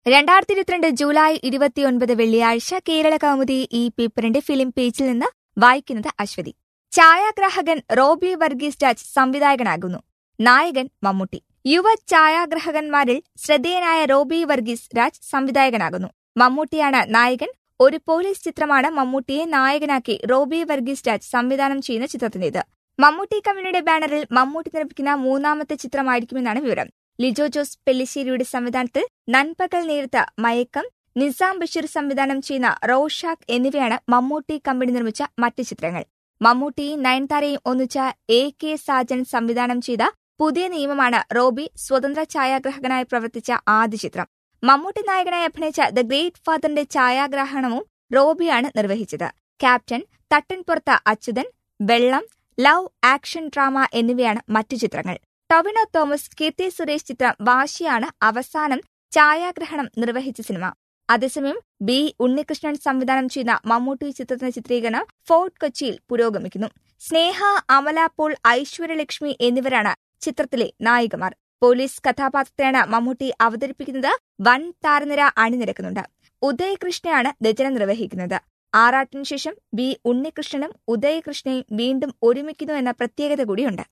രണ്ടായിരത്തി ഇരുപത്തിരണ്ട് ജൂലൈ ഇരുപത്തിയൊൻപത് വെള്ളിയാഴ്ച കേരള കൗമുദി ഈ പേപ്പറിന്റെ ഫിലിം പേജിൽ നിന്ന് വായിക്കുന്നത് അശ്വതി ഛായാഗ്രാഹകൻ റോബി വർഗീസ് രാജ് സംവിധായകനാകുന്നു നായകൻ മമ്മൂട്ടി യുവ ഛായാഗ്രാഹകന്മാരിൽ ശ്രദ്ധേയനായ റോബി വർഗീസ് രാജ് സംവിധായകനാകുന്നു മമ്മൂട്ടിയാണ് നായകൻ ഒരു പോലീസ് ചിത്രമാണ് മമ്മൂട്ടിയെ നായകനാക്കി റോബി വർഗീസ് രാജ് സംവിധാനം ചെയ്യുന്ന ചിത്രത്തിന്റേത് മമ്മൂട്ടി കമ്പനിയുടെ ബാനറിൽ മമ്മൂട്ടി നിർമ്മിക്കുന്ന മൂന്നാമത്തെ ചിത്രമായിരിക്കുമെന്നാണ് വിവരം ലിജോ ജോസ് പെല്ലിശ്ശേരിയുടെ സംവിധാനത്തിൽ നൻപകൽ നേരത്ത മയക്കം നിസാം ബഷീർ സംവിധാനം ചെയ്യുന്ന റോഷാക്ക് എന്നിവയാണ് മമ്മൂട്ടി കമ്പനി നിർമ്മിച്ച മറ്റ് ചിത്രങ്ങൾ മമ്മൂട്ടിയും നയൻതാരയും ഒന്നിച്ച എ കെ സാജൻ സംവിധാനം ചെയ്ത പുതിയ നിയമമാണ് റോബി സ്വതന്ത്ര ഛായാഗ്രാഹകനായി പ്രവർത്തിച്ച ആദ്യ ചിത്രം മമ്മൂട്ടി നായകനായി അഭിനയിച്ച ദ ഗ്രേറ്റ് ഫാദറിന്റെ ഛായാഗ്രാഹണവും റോബിയാണ് നിർവഹിച്ചത് ക്യാപ്റ്റൻ തട്ടൻപുറത്ത് അച്യുതൻ വെള്ളം ലവ് ആക്ഷൻ ഡ്രാമ എന്നിവയാണ് മറ്റു ചിത്രങ്ങൾ ടൊവിനോ തോമസ് കീർത്തി സുരേഷ് ചിത്രം വാശിയാണ് അവസാനം ഛായാഗ്രഹണം നിർവഹിച്ച സിനിമ അതേസമയം ബി ഉണ്ണികൃഷ്ണൻ സംവിധാനം ചെയ്യുന്ന മമ്മൂട്ടി ചിത്രത്തിന്റെ ചിത്രീകരണം ഫോർട്ട് കൊച്ചിയിൽ പുരോഗമിക്കുന്നു സ്നേഹ അമല പോൾ ഐശ്വര്യലക്ഷ്മി എന്നിവരാണ് ചിത്രത്തിലെ നായികമാർ പോലീസ് കഥാപാത്രത്തെയാണ് മമ്മൂട്ടി അവതരിപ്പിക്കുന്നത് വൻ താരനിര അണിനിരക്കുന്നുണ്ട് ഉദയ് കൃഷ്ണയാണ് രചന നിർവഹിക്കുന്നത് ആറാട്ടിനു ശേഷം ബി ഉണ്ണികൃഷ്ണനും ഉദയകൃഷ്ണയും വീണ്ടും ഒരുമിക്കുന്നു എന്ന പ്രത്യേകത കൂടിയുണ്ട്